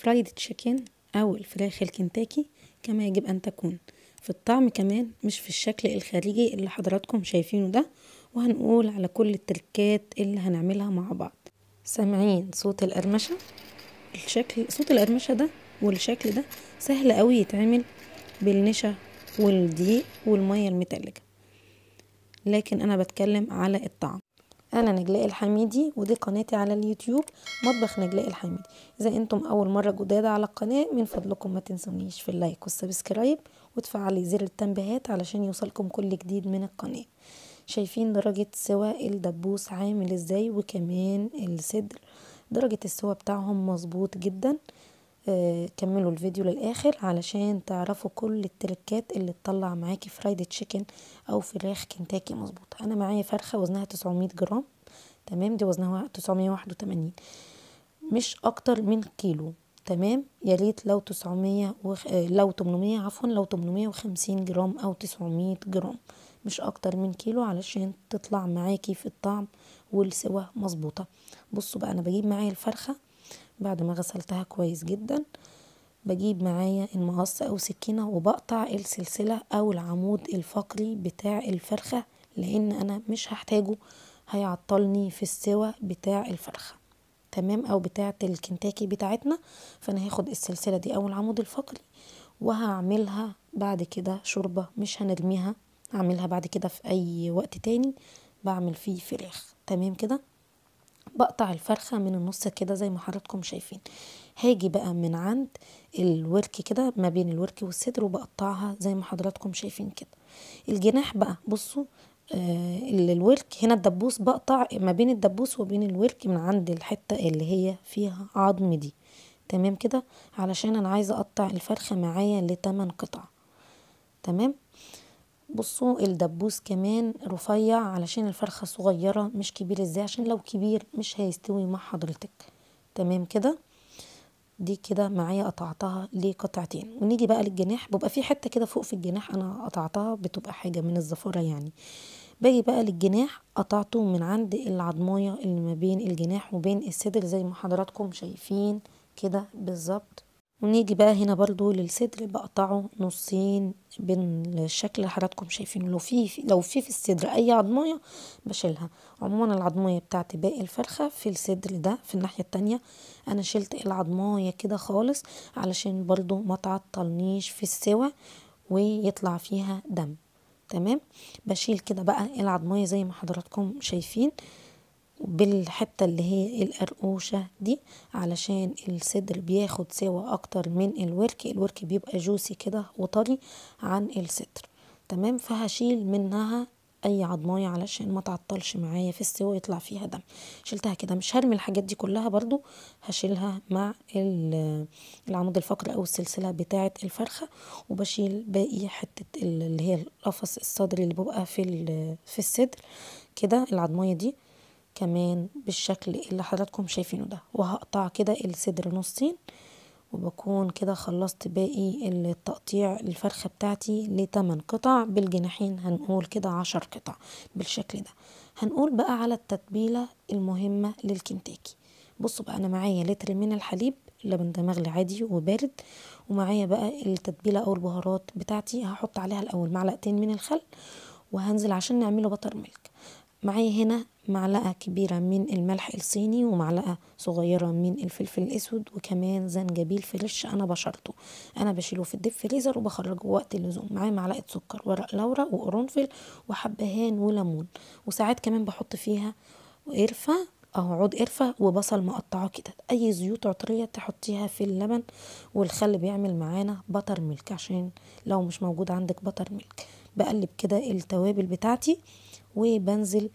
الفرايد تشيكن أو الفراخ الكنتاكي كما يجب أن تكون في الطعم كمان مش في الشكل الخارجي اللي حضراتكم شايفينه ده وهنقول على كل التركات اللي هنعملها مع بعض سامعين صوت القرمشة الشكل صوت القرمشة ده والشكل ده سهل قوي يتعمل بالنشا والدقيق والمية المتلجة لكن انا بتكلم على الطعم انا نجلاء الحميدي ودي قناتي على اليوتيوب مطبخ نجلاء الحميدي اذا انتم اول مره جداد على القناه من فضلكم ما تنسونيش في اللايك والسبسكرايب وتفعلي زر التنبيهات علشان يوصلكم كل جديد من القناه شايفين درجه سوا الدبوس عامل ازاي وكمان الصدر درجه السوا بتاعهم مظبوط جدا آه كملوا الفيديو للاخر علشان تعرفوا كل التركات اللي تطلع معاكي فرايد تشيكن او فراخ كنتاكي مظبوطه انا معايا فرخه وزنها 900 جرام تمام دي وزنها 981 مش اكتر من كيلو تمام يا ريت لو 900 وخ... آه لو 800 عفوا لو 850 جرام او 900 جرام مش اكتر من كيلو علشان تطلع معاكي في الطعم والسوا مظبوطه بصوا بقى انا بجيب معايا الفرخه بعد ما غسلتها كويس جدا بجيب معايا المقص او سكينة وبقطع السلسلة او العمود الفقري بتاع الفرخة لان انا مش هحتاجه هيعطلني في السوا بتاع الفرخة تمام او بتاعة الكنتاكي بتاعتنا فانا هاخد السلسلة دي او العمود الفقري وهعملها بعد كده شوربة مش هنرميها هعملها بعد كده في اي وقت تاني بعمل فيه فراخ تمام كده بقطع الفرخة من النص كده زي ما حضراتكم شايفين هاجي بقى من عند الورك كده ما بين الورك والصدر وبقطعها زي ما حضراتكم شايفين كده الجناح بقى بصوا آه الورك هنا الدبوس بقطع ما بين الدبوس وبين الورك من عند الحتة اللي هي فيها عظم دي تمام كده علشان انا عايزة اقطع الفرخة معايا لتمن قطع تمام بصوا الدبوس كمان رفيع علشان الفرخة صغيرة مش كبير ازاي عشان لو كبير مش هيستوي مع حضرتك تمام كده دي كده معايا قطعتها لقطعتين ونيجي بقى للجناح بيبقى في حته كده فوق في الجناح انا قطعتها بتبقى حاجه من الزفاره يعني باجي بقى للجناح قطعته من عند العضمايه اللي ما بين الجناح وبين الصدر زي ما حضراتكم شايفين كده بالظبط ونيجي بقى هنا برضو للصدر بقطعه نصين بالشكل اللي حضراتكم شايفينه لو في لو في في الصدر اي عضمايه بشيلها عموما العضمايه بتاعت باقي الفرخه في الصدر ده في الناحيه التانية انا شلت العضمايه كده خالص علشان برضو ما تعطلنيش في السوا ويطلع فيها دم تمام بشيل كده بقى العضمايه زي ما حضراتكم شايفين بالحتة اللي هي القرقوشة دي علشان الصدر بياخد سوا اكتر من الورك الورك بيبقى جوسي كده وطري عن الصدر تمام فهشيل منها اي عضمايه علشان ما تعطلش معايا في السوا يطلع فيها دم شلتها كده مش هرمي الحاجات دي كلها برضو هشيلها مع العمود الفقري او السلسله بتاعه الفرخه وبشيل باقي حته اللي هي القفص الصدري اللي بيبقى في في الصدر كده العضمايه دي كمان بالشكل اللي حضراتكم شايفينه ده وهقطع كده الصدر نصين وبكون كده خلصت باقي التقطيع الفرخة بتاعتي لتمن قطع بالجناحين هنقول كده عشر قطع بالشكل ده هنقول بقى على التتبيلة المهمة للكنتاكي بصوا بقى انا معايا لتر من الحليب لبن ده مغلي عادي وبارد ومعايا بقى التتبيلة او البهارات بتاعتي هحط عليها الاول معلقتين من الخل وهنزل عشان نعمله بطر ملك معايا هنا معلقة كبيرة من الملح الصيني ومعلقة صغيرة من الفلفل الأسود وكمان زنجبيل فريش أنا بشرته أنا بشيله في الديب فريزر وبخرجه وقت اللزوم معايا معلقة سكر ورق لورا وقرنفل وحبهان وليمون وساعات كمان بحط فيها قرفة أو عود قرفة وبصل مقطعه كده أي زيوت عطرية تحطيها في اللبن والخل بيعمل معانا بطر ملك عشان لو مش موجود عندك بطر ملك بقلب كده التوابل بتاعتي وبنزل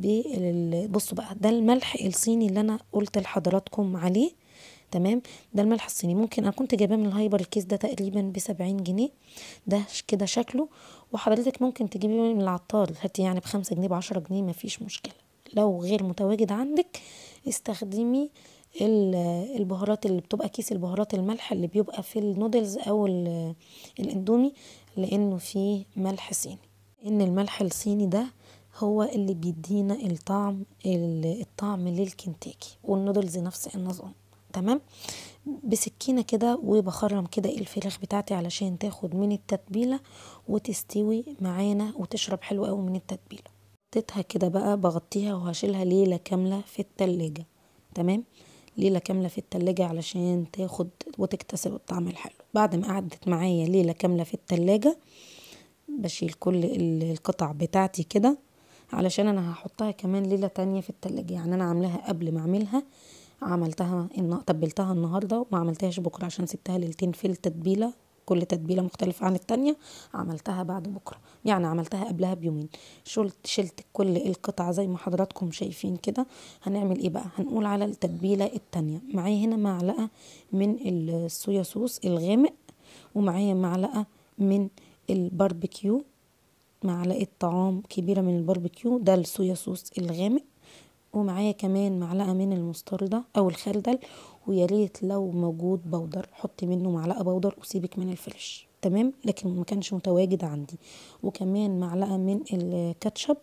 بصوا بقى ده الملح الصيني اللي انا قلت لحضراتكم عليه تمام ده الملح الصيني ممكن انا كنت جايباه من الهايبر الكيس ده تقريبا بسبعين جنيه ده كده شكله وحضرتك ممكن تجيبيه من العطار هاتي يعني بخمسة جنيه بعشرة جنيه مفيش مشكلة لو غير متواجد عندك استخدمي البهارات اللي بتبقى كيس البهارات الملح اللي بيبقى في النودلز او الاندومي لانه فيه ملح صيني ان الملح الصيني ده هو اللي بيدينا الطعم الطعم للكنتاكي والنودلز نفس النظام تمام بسكينة كده وبخرم كده الفراخ بتاعتي علشان تاخد من التتبيلة وتستوي معانا وتشرب حلو قوي من التتبيلة حطيتها كده بقى بغطيها وهشيلها ليلة كاملة في التلاجة تمام ليلة كاملة في التلاجة علشان تاخد وتكتسب الطعم الحلو بعد ما قعدت معايا ليلة كاملة في التلاجة بشيل كل القطع بتاعتي كده علشان انا هحطها كمان ليلة تانية في التلاجة يعني انا عاملاها قبل ما اعملها عملتها تبلتها النهارده وما عملتهاش بكره عشان سبتها ليلتين في التتبيله كل تتبيله مختلفه عن التانية عملتها بعد بكره يعني عملتها قبلها بيومين شلت شلت كل القطع زي ما حضراتكم شايفين كده هنعمل ايه بقى هنقول على التتبيله التانية معايا هنا معلقه من الصويا صوص الغامق ومعايا معلقه من الباربيكيو معلقه طعام كبيره من الباربيكيو ده الصويا صوص الغامق ومعايا كمان معلقه من المستردة او الخردل ويا ريت لو موجود بودر حطي منه معلقه بودر وسيبك من الفريش تمام لكن ما كانش متواجد عندي وكمان معلقه من الكاتشب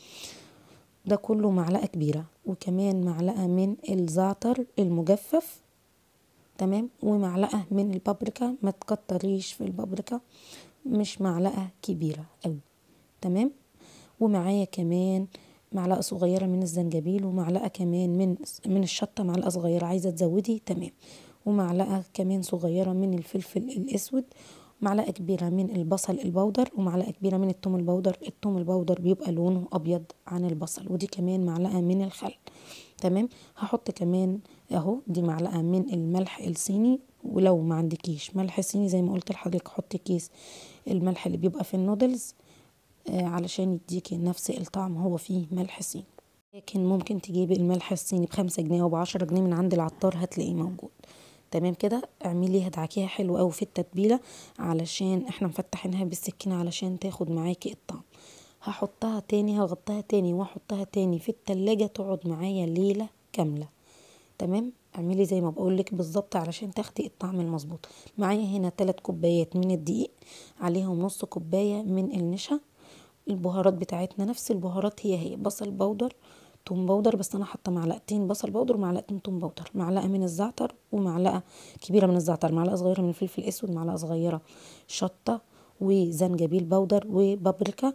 ده كله معلقه كبيره وكمان معلقه من الزعتر المجفف تمام ومعلقه من البابريكا ما تكتريش في البابريكا مش معلقه كبيره قوي تمام ومعايا كمان معلقه صغيره من الزنجبيل ومعلقه كمان من من الشطه معلقه صغيره عايزه تزودي تمام ومعلقه كمان صغيره من الفلفل الاسود معلقه كبيره من البصل البودر ومعلقه كبيره من الثوم البودر الثوم البودر بيبقى لونه ابيض عن البصل ودي كمان معلقه من الخل تمام هحط كمان اهو دي معلقه من الملح الصيني ولو ما عندكيش ملح صيني زي ما قلت لحضرتك حطي كيس الملح اللي بيبقى في النودلز علشان يديكي نفس الطعم هو فيه ملح صيني لكن ممكن تجيبي الملح الصيني بخمسة جنيه وبعشرة جنيه من عند العطار هتلاقيه موجود تمام كده اعمليها ادعكيها حلو قوي في التتبيله علشان احنا مفتحينها بالسكينه علشان تاخد معاكي الطعم هحطها تاني هغطيها تاني واحطها تاني في التلاجة تقعد معايا ليلة كاملة تمام اعملي زي ما بقولك بالظبط علشان تاخدي الطعم المظبوط معايا هنا تلات كوبايات من الدقيق عليهم نص كوباية من النشا البهارات بتاعتنا نفس البهارات هي هي بصل بودر توم بودر بس انا حاطه معلقتين بصل بودر ومعلقتين توم بودر معلقه من الزعتر ومعلقه كبيره من الزعتر معلقه صغيره من الفلفل الاسود معلقه صغيره شطه وزنجبيل بودر وبابريكا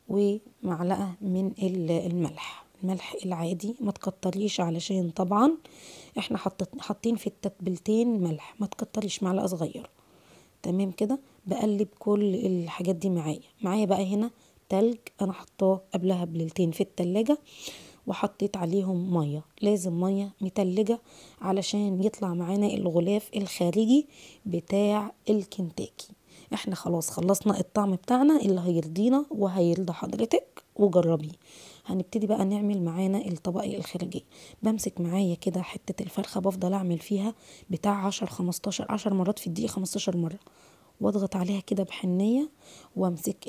ومعلقه من الملح الملح العادي ما تكتريش علشان طبعا احنا حاطين في التتبيلتين ملح ما تكتريش معلقه صغيره تمام كده بقلب كل الحاجات دي معايا معايا بقى هنا تلج انا حطاه قبلها بليلتين في التلاجة وحطيت عليهم مية لازم مية متلجة علشان يطلع معانا الغلاف الخارجي بتاع الكنتاكي احنا خلاص خلصنا الطعم بتاعنا اللي هيرضينا وهيرضى حضرتك وجربيه هنبتدي بقى نعمل معانا الطبقة الخارجية بمسك معايا كده حتة الفرخة بفضل اعمل فيها بتاع عشر خمستاشر عشر مرات في الدقيقة خمستاشر مرة واضغط عليها كده بحنية وامسك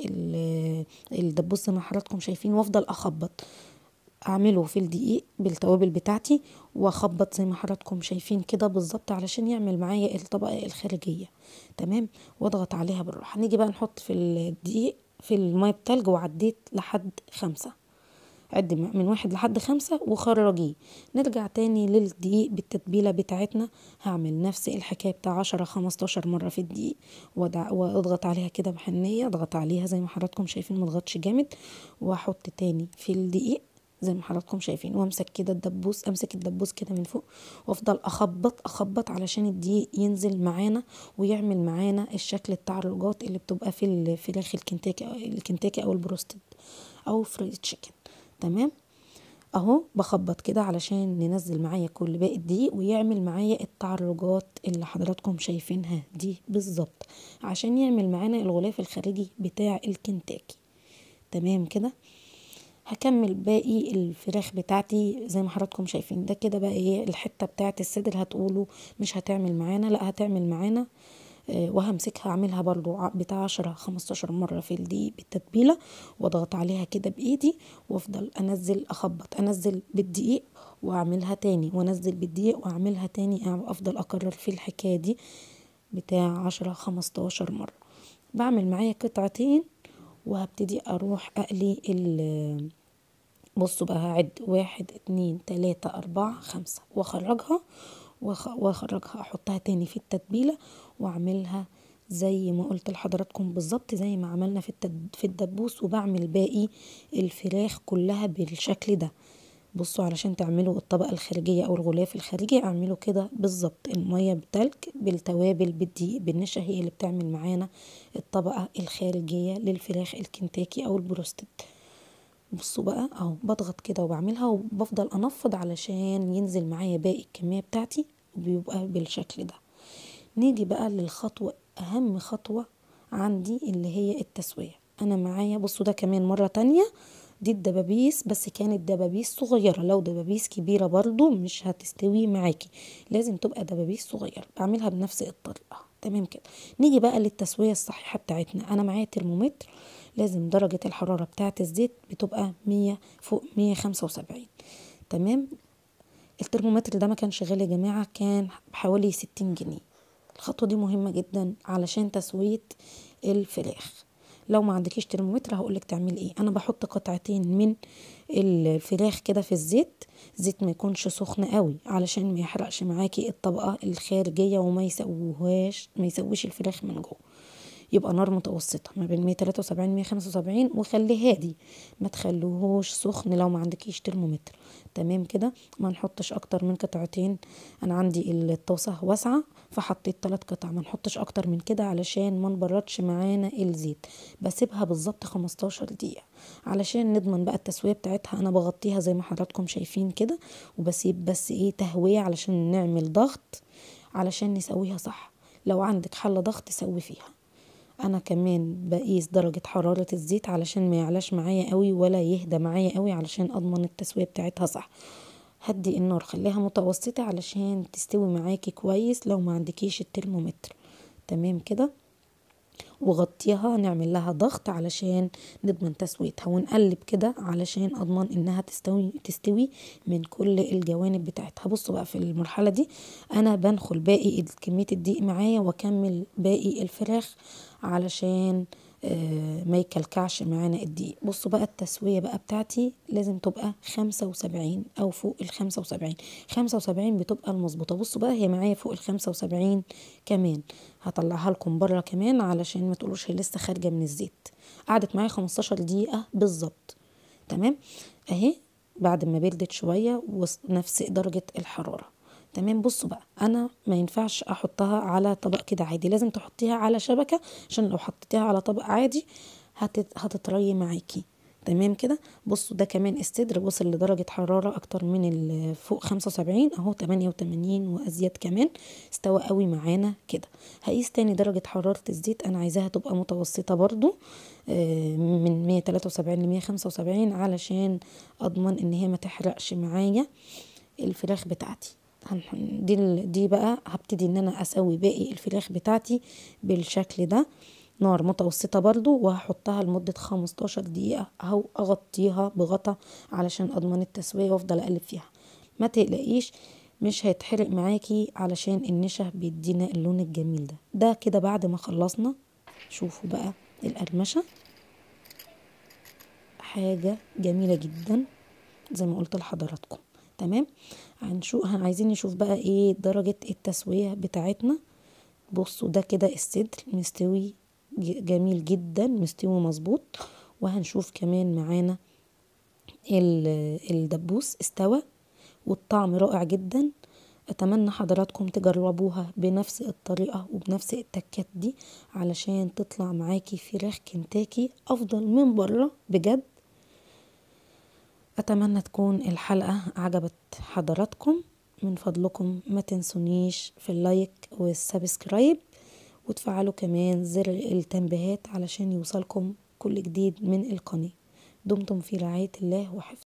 الدبوس زي ما حضراتكم شايفين وافضل اخبط اعمله في الدقيق بالتوابل بتاعتي واخبط زي ما حضراتكم شايفين كده بالظبط علشان يعمل معايا الطبقة الخارجية تمام واضغط عليها بالراحة نيجي بقى نحط في الدقيق في المية بتلج وعديت لحد خمسة عد من واحد لحد خمسة وخرجيه نرجع تاني للدقيق بالتتبيلة بتاعتنا هعمل نفس الحكاية بتاع عشرة خمستاشر مرة في الدقيق واضغط عليها كده بحنية اضغط عليها زي ما حضراتكم شايفين مضغطش جامد واحط تاني في الدقيق زي ما حضراتكم شايفين وامسك كده الدبوس امسك الدبوس كده من فوق وافضل اخبط اخبط علشان الدقيق ينزل معانا ويعمل معانا الشكل التعرجات اللي بتبقى في الفراخ الكنتاكي الكنتاكي او البروستد او فريد تشيكن تمام اهو بخبط كده علشان ننزل معايا كل باقي الدقيق ويعمل معايا التعرجات اللي حضراتكم شايفينها دي بالظبط عشان يعمل معانا الغلاف الخارجي بتاع الكنتاكي تمام كده هكمل باقي الفراخ بتاعتي زي ما حضراتكم شايفين ده كده بقى ايه الحته بتاعه الصدر هتقولوا مش هتعمل معانا لا هتعمل معانا وهمسكها اعملها برضو بتاع عشرة خمستاشر مرة في الدقيق بالتتبيلة واضغط عليها كده بايدي وافضل انزل اخبط انزل بالدقيق واعملها تاني وانزل بالدقيق واعملها تاني افضل اكرر في الحكاية دي بتاع عشرة خمستاشر مرة بعمل معايا قطعتين وهبتدي اروح اقلي ال بصوا بقى هعد واحد اتنين تلاتة اربعة خمسة واخرجها واخرجها احطها تاني في التتبيله واعملها زي ما قلت لحضراتكم بالظبط زي ما عملنا في في الدبوس وبعمل باقي الفراخ كلها بالشكل ده بصوا علشان تعملوا الطبقة الخارجية أو الغلاف الخارجي اعملوا كده بالظبط المية بتلج بالتوابل بالدقيق بالنشا هي اللي بتعمل معانا الطبقة الخارجية للفراخ الكنتاكي أو البروستد بصوا بقى اهو بضغط كده وبعملها وبفضل انفض علشان ينزل معايا باقي الكمية بتاعتي وبيبقى بالشكل ده نيجي بقى للخطوة اهم خطوة عندي اللي هي التسوية انا معايا بصوا ده كمان مرة تانية دي الدبابيس بس كانت دبابيس صغيرة لو دبابيس كبيرة برضو مش هتستوي معاكي لازم تبقى دبابيس صغيرة بعملها بنفس الطريقة تمام كده نيجي بقى للتسوية الصحيحة بتاعتنا انا معايا ترمومتر لازم درجة الحرارة بتاعة الزيت بتبقى مية فوق مية خمسة وسبعين تمام الترمومتر ده ما كانش غالي يا جماعة كان بحوالي ستين جنيه الخطوة دي مهمة جدا علشان تسوية الفراخ لو ما عندكيش ترمومتر هقولك تعملي ايه انا بحط قطعتين من الفراخ كده في الزيت الزيت ما يكونش سخن قوي علشان ما يحرقش معاكي الطبقه الخارجيه وما يسويهاش ما يسويش الفراخ من جوه يبقى نار متوسطة ما بين مية تلاتة وسبعين مية خمسة وسبعين وخليه هادي ما تخلوهوش سخن لو ما عندكيش ترمومتر تمام كده ما نحطش اكتر من قطعتين انا عندي الطاسة واسعة فحطيت تلات قطع ما نحطش اكتر من كده علشان ما نبردش معانا الزيت بسيبها بالظبط خمستاشر دقيقة علشان نضمن بقى التسوية بتاعتها انا بغطيها زي ما حضراتكم شايفين كده وبسيب بس ايه تهوية علشان نعمل ضغط علشان نسويها صح لو عندك حلة ضغط سوي فيها انا كمان بقيس درجة حرارة الزيت علشان ما يعلاش معايا قوي ولا يهدى معايا قوي علشان اضمن التسوية بتاعتها صح هدي النار خليها متوسطة علشان تستوي معاكي كويس لو ما عندكيش الترمومتر تمام كده وغطيها نعمل لها ضغط علشان نضمن تسويتها ونقلب كده علشان اضمن انها تستوي تستوي من كل الجوانب بتاعتها بصوا بقى في المرحله دي انا بنخل باقي كميه الدقيق معايا واكمل باقي الفراخ علشان آه ما يكلكعش معانا الدقيق بصوا بقى التسوية بقى بتاعتي لازم تبقى خمسة وسبعين او فوق الخمسة وسبعين خمسة وسبعين بتبقى المظبوطة بصوا بقى هي معايا فوق الخمسة وسبعين كمان هطلعها لكم بره كمان علشان ما تقولوش هي لسه خارجة من الزيت قعدت معايا خمستاشر دقيقة بالظبط تمام اهي بعد ما بردت شوية ونفس درجة الحرارة تمام بصوا بقى انا ما ينفعش احطها على طبق كده عادي لازم تحطيها على شبكه عشان لو حطيتيها على طبق عادي هتت... هتطري معاكي تمام كده بصوا ده كمان الصدر وصل لدرجة حرارة أكتر من فوق خمسة وسبعين أهو تمانية وتمانين وأزيد كمان استوى قوي معانا كده هقيس تاني درجة حرارة الزيت أنا عايزاها تبقى متوسطة برضو من مية تلاتة وسبعين لمية خمسة وسبعين علشان أضمن إن هي ما تحرقش معايا الفراخ بتاعتي دي دي بقى هبتدي ان انا اسوي باقي الفراخ بتاعتي بالشكل ده نار متوسطة برضو وهحطها لمدة خمستاشر دقيقة او اغطيها بغطا علشان اضمن التسوية وافضل اقلب فيها ما تقلقيش مش هيتحرق معاكي علشان النشا بيدينا اللون الجميل ده ده كده بعد ما خلصنا شوفوا بقى القرمشة حاجة جميلة جدا زي ما قلت لحضراتكم تمام هنشوف عايزين نشوف بقى ايه درجة التسوية بتاعتنا بصوا ده كده الصدر مستوي جميل جدا مستوي مظبوط وهنشوف كمان معانا الدبوس استوى والطعم رائع جدا اتمنى حضراتكم تجربوها بنفس الطريقة وبنفس التكات دي علشان تطلع معاكي فراخ كنتاكي افضل من بره بجد أتمنى تكون الحلقة عجبت حضراتكم من فضلكم ما تنسونيش في اللايك والسبسكرايب وتفعلوا كمان زر التنبيهات علشان يوصلكم كل جديد من القناة دمتم في رعاية الله وحفظه